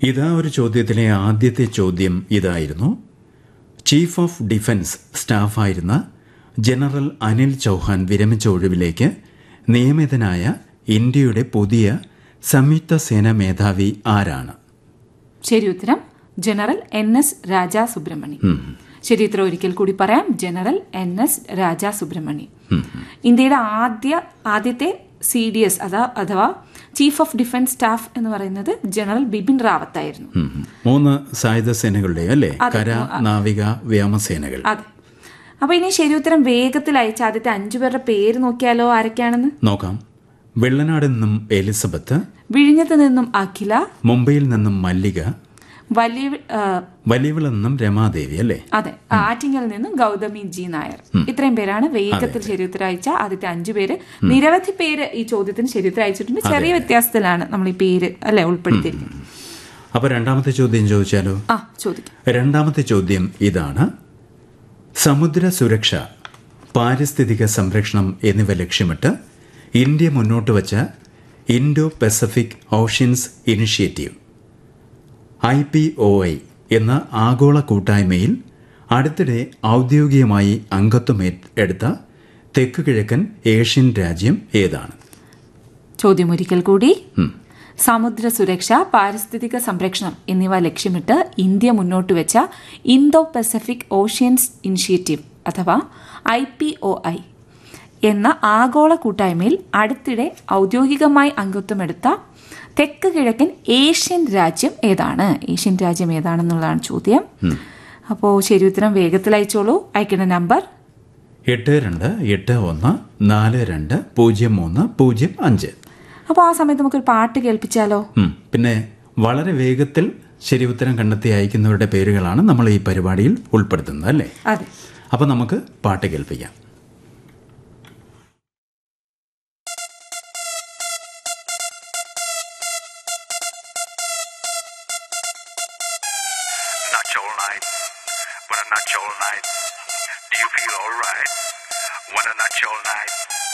ഇതാ ഒരു ചോദ്യത്തിലെ ആദ്യത്തെ ചോദ്യം ഇതായിരുന്നു ചീഫ് ഓഫ് ഡിഫൻസ് സ്റ്റാഫായിരുന്ന ജനറൽ അനിൽ ചൌഹാൻ വിരമിച്ച ഒഴിവിലേക്ക് നിയമിതനായ ഇന്ത്യയുടെ പുതിയ സംയുക്ത സേനാ മേധാവി ആരാണ് ശരി ഉത്തരം general N S Raja Subramani ശരി ഉത്തരം ഒരിക്കൽ കൂടി പറയാം general N S Raja Subramani ഇന്ത്യയുടെ ആദ്യ ആദ്യത്തെ സി ഡി എസ് അതാ അഥവാ ചീഫ് ഓഫ് ഡിഫൻസ് സ്റ്റാഫ് എന്ന് പറയുന്നത് ജനറൽ ബിപിൻ റാവത്ത് ആയിരുന്നു ഉം. മൂന്ന് സായുധ സേനകളുടെ അല്ലേ കര നാവിക വ്യോമസേനകൾ അതെ അപ്പൊ ഇനി ശരി ഉത്തരം വേഗത്തിൽ അയച്ച ആദ്യത്തെ അഞ്ചു പേരുടെ പേര് നോക്കിയാലോ ആരൊക്കെയാണെന്ന് നോക്കാം വെള്ളനാട് നിന്നും എലിസബത്ത് വിഴിഞ്ഞത്ത് നിന്നും അഖില മുംബൈയിൽ നിന്നും മല്ലിക വലിയ ആ, വലിയവിള നിന്നും രമാദേവി അല്ലേ അതെ ആറ്റിങ്ങൽ നിന്നും ഗൗതമി ജി നായർ ഇത്രയും പേരാണ് വേഗത്തിൽ ശരിയുത്തരം അയച്ച ആദ്യത്തെ അഞ്ചു പേര് നിരവധി പേര് ഈ ചോദ്യത്തിന് ശരിയുത്തരം അയച്ചിട്ടുണ്ട് ചെറിയ വ്യത്യാസത്തിലാണ് നമ്മൾ ഈ പേര് അല്ലെ ഉൾപ്പെടുത്തിയിരിക്കുന്നത് അപ്പൊ രണ്ടാമത്തെ ചോദ്യം ചോദിച്ചാലോ ആ ചോദിക്കാം രണ്ടാമത്തെ ചോദ്യം ഇതാണ് സമുദ്ര സുരക്ഷ പാരിസ്ഥിതിക സംരക്ഷണം എന്നിവ ലക്ഷ്യമിട്ട് ഇന്ത്യ മുന്നോട്ട് വച്ച Indo Pacific oceans initiative I P O I എന്ന ആഗോള കൂട്ടായ്മയിൽ അടുത്തിടെ ഔദ്യോഗികമായി അംഗത്വം ഏ- എടുത്ത തെക്ക് കിഴക്കൻ ഏഷ്യൻ രാജ്യം ഏതാണ് ചോദ്യം ഒരിക്കൽ കൂടി സമുദ്ര സുരക്ഷ പാരിസ്ഥിതിക സംരക്ഷണം എന്നിവ ലക്ഷ്യമിട്ട് ഇന്ത്യ മുന്നോട്ട് വെച്ച ഇന്തോ പസഫിക് ഓഷ്യൻസ് ഇനിഷ്യേറ്റീവ് അഥവാ ഐ പി ഒ ഐ എന്ന ആഗോള കൂട്ടായ്മയിൽ അടുത്തിടെ ഔദ്യോഗികമായി അംഗത്വമെടുത്ത തെക്ക് കിഴക്കൻ ഏഷ്യൻ രാജ്യം ഏതാണ് ഏഷ്യൻ രാജ്യം ഏതാണെന്നുള്ളതാണ് ചോദ്യം അപ്പോൾ ശരി ഉത്തരം വേഗത്തിൽ അയച്ചോളൂ അയക്കേണ്ട നമ്പർ എട്ട് രണ്ട് എട്ട് ഒന്ന് നാല് രണ്ട് പൂജ്യം മൂന്ന് പൂജ്യം അഞ്ച് അപ്പോൾ ആ സമയത്ത് നമുക്കൊരു പാട്ട് കേൾപ്പിച്ചാലോ ഉം. പിന്നെ വളരെ വേഗത്തിൽ ശരി ഉത്തരം കണ്ടെത്തി അയക്കുന്നവരുടെ പേരുകളാണ് നമ്മൾ ഈ പരിപാടിയിൽ ഉൾപ്പെടുത്തുന്നത് അല്ലേ അതെ അപ്പം നമുക്ക് പാട്ട് കേൾപ്പിക്കാം natural night. What a natural night. Do you feel alright? What a natural night.